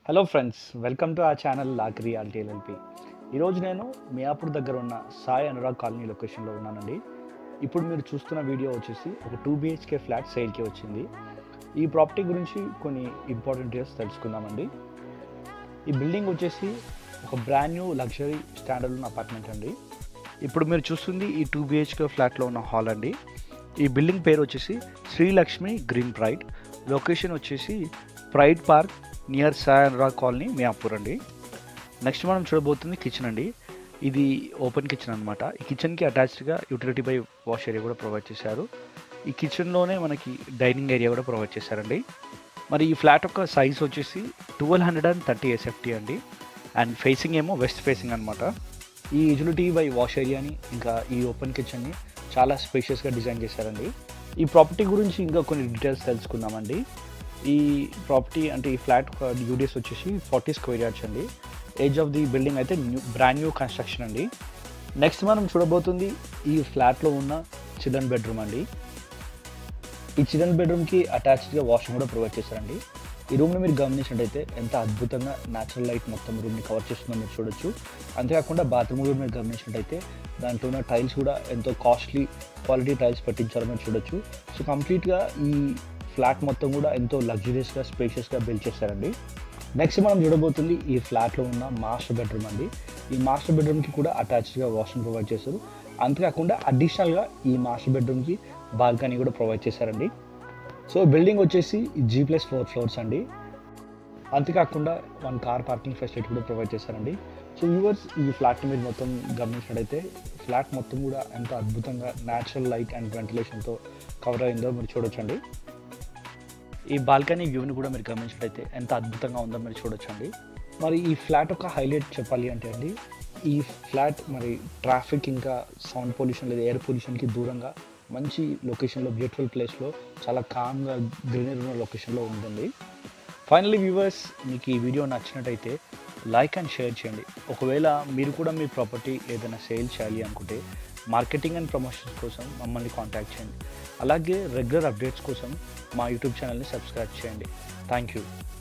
hello friends welcome to ఆ channel lock reality LLP ఈరోజు నేను మియాపూర్ దగ్గర ఉన్న సాయి అనురాగ్ కాలనీ లొకేషన్లో ఉన్నానండి ఇప్పుడు మీరు చూస్తున్న వీడియో వచ్చేసి ఒక టూ బిహెచ్కే ఫ్లాట్ సేల్కి వచ్చింది ఈ ప్రాపర్టీ గురించి కొన్ని ఇంపార్టెంట్ డీటెయిల్స్ తెలుసుకుందామండి ఈ బిల్డింగ్ వచ్చేసి ఒక బ్రాండ్ న్యూ లగ్జరీ స్టాండర్డ్ ఉన్న అపార్ట్మెంట్ అండి ఇప్పుడు మీరు చూస్తుంది ఈ టూ బిహెచ్కే ఫ్లాట్లో ఉన్న హాల్ అండి ఈ బిల్డింగ్ పేరు వచ్చేసి శ్రీలక్ష్మి గ్రీన్ ప్రైడ్ లొకేషన్ వచ్చేసి pride park near Sai Anurag colony Miyapur అండి నెక్స్ట్ మనం చూడబోతుంది కిచెన్ అండి ఇది ఓపెన్ కిచెన్ అనమాట ఈ కిచెన్కి అటాచ్డ్గా యూటిలిటీ బై వాష్ ఏరియా కూడా ప్రొవైడ్ చేశారు ఈ కిచెన్లోనే మనకి డైనింగ్ ఏరియా కూడా ప్రొవైడ్ చేశారండి మరి ఈ ఫ్లాట్ యొక్క సైజ్ వచ్చేసి twelve hundred and thirty SFT అండి అండ్ ఫేసింగ్ ఏమో వెస్ట్ ఫేసింగ్ అనమాట ఈ యూటిలిటీ బై వాష్ ఏరియాని ఇంకా ఈ ఓపెన్ కిచెన్ని చాలా స్పేషియస్గా డిజైన్ చేశారండి ఈ ప్రాపర్టీ గురించి ఇంకా కొన్ని డీటెయిల్స్ తెలుసుకుందామండి ఈ ప్రాపర్టీ అంటే ఈ ఫ్లాట్ యూడిఎస్ వచ్చేసి ఫార్టీ స్క్వేర్ యార్డ్స్ అండి ఏజ్ ఆఫ్ ది బిల్డింగ్ అయితే న్యూ బ్రాండ్ న్యూ కన్స్ట్రక్షన్ అండి నెక్స్ట్ మనం చూడబోతుంది ఈ ఫ్లాట్లో ఉన్న చిల్డ్రన్ బెడ్రూమ్ అండి ఈ చిల్డ్రన్ బెడ్రూమ్కి అటాచ్డ్గా వాష్రూమ్ కూడా ప్రొవైడ్ చేశారండి ఈ రూమ్ని మీరు గమనించినట్టయితే ఎంత అద్భుతంగా న్యాచురల్ లైట్ మొత్తం రూమ్ని కవర్ చేస్తుందో మీరు చూడొచ్చు అంతేకాకుండా బాత్రూమ్ కూడా మీరు గమనించినట్టయితే దాంట్లో ఉన్న టైల్స్ కూడా ఎంతో కాస్ట్లీ క్వాలిటీ టైల్స్ పెట్టించారో మీరు చూడొచ్చు సో కంప్లీట్గా ఈ ఫ్లాట్ మొత్తం కూడా ఎంతో లగ్జరియస్గా స్పేషియస్గా బిల్డ్ చేశారండి నెక్స్ట్ మనం చూడబోతుంది ఈ ఫ్లాట్లో ఉన్న మాస్టర్ బెడ్రూమ్ అండి ఈ మాస్టర్ బెడ్రూమ్కి కూడా అటాచ్డ్గా వాష్రూమ్ ప్రొవైడ్ చేశారు అంతేకాకుండా అడిషనల్గా ఈ మాస్టర్ బెడ్రూమ్కి బాల్కనీ కూడా ప్రొవైడ్ చేశారండి సో బిల్డింగ్ వచ్చేసి జీ ప్లస్ ఫోర్ ఫ్లోర్స్ అండి అంతేకాకుండా వన్ కార్ పార్కింగ్ ఫెసిలిటీ కూడా ప్రొవైడ్ చేశారండి సో వ్యూవర్స్ ఈ ఫ్లాట్ మీరు మొత్తం గమనించినట్టయితే ఫ్లాట్ మొత్తం కూడా ఎంత అద్భుతంగా న్యాచురల్ లైట్ అండ్ వెంటిలేషన్తో కవర్ అయిందో మీరు చూడొచ్చండి ఈ బాల్కనీ వ్యూని కూడా మీరు గమనించినట్టయితే ఎంత అద్భుతంగా ఉందో మీరు చూడొచ్చండి మరి ఈ ఫ్లాట్ యొక్క హైలైట్ చెప్పాలి అంటే అండి ఈ ఫ్లాట్ మరి ట్రాఫిక్ ఇంకా సౌండ్ పొల్యూషన్ లేదా ఎయిర్ పొల్యూషన్కి దూరంగా మంచి లొకేషన్లో బ్యూటిఫుల్ ప్లేస్లో చాలా కామ్గా గ్రీనరీ ఉన్న లొకేషన్లో ఉంటుంది ఫైనలీ వ్యూవర్స్ మీకు ఈ వీడియో నచ్చినట్టయితే లైక్ అండ్ షేర్ చేయండి ఒకవేళ మీరు కూడా మీ ప్రాపర్టీ ఏదైనా సేల్ చేయాలి అనుకుంటే మార్కెటింగ్ అండ్ ప్రమోషన్స్ కోసం మమ్మల్ని కాంటాక్ట్ చేయండి అలాగే రెగ్యులర్ అప్డేట్స్ కోసం మా యూట్యూబ్ ఛానల్ని సబ్స్క్రైబ్ చేయండి థ్యాంక్ యూ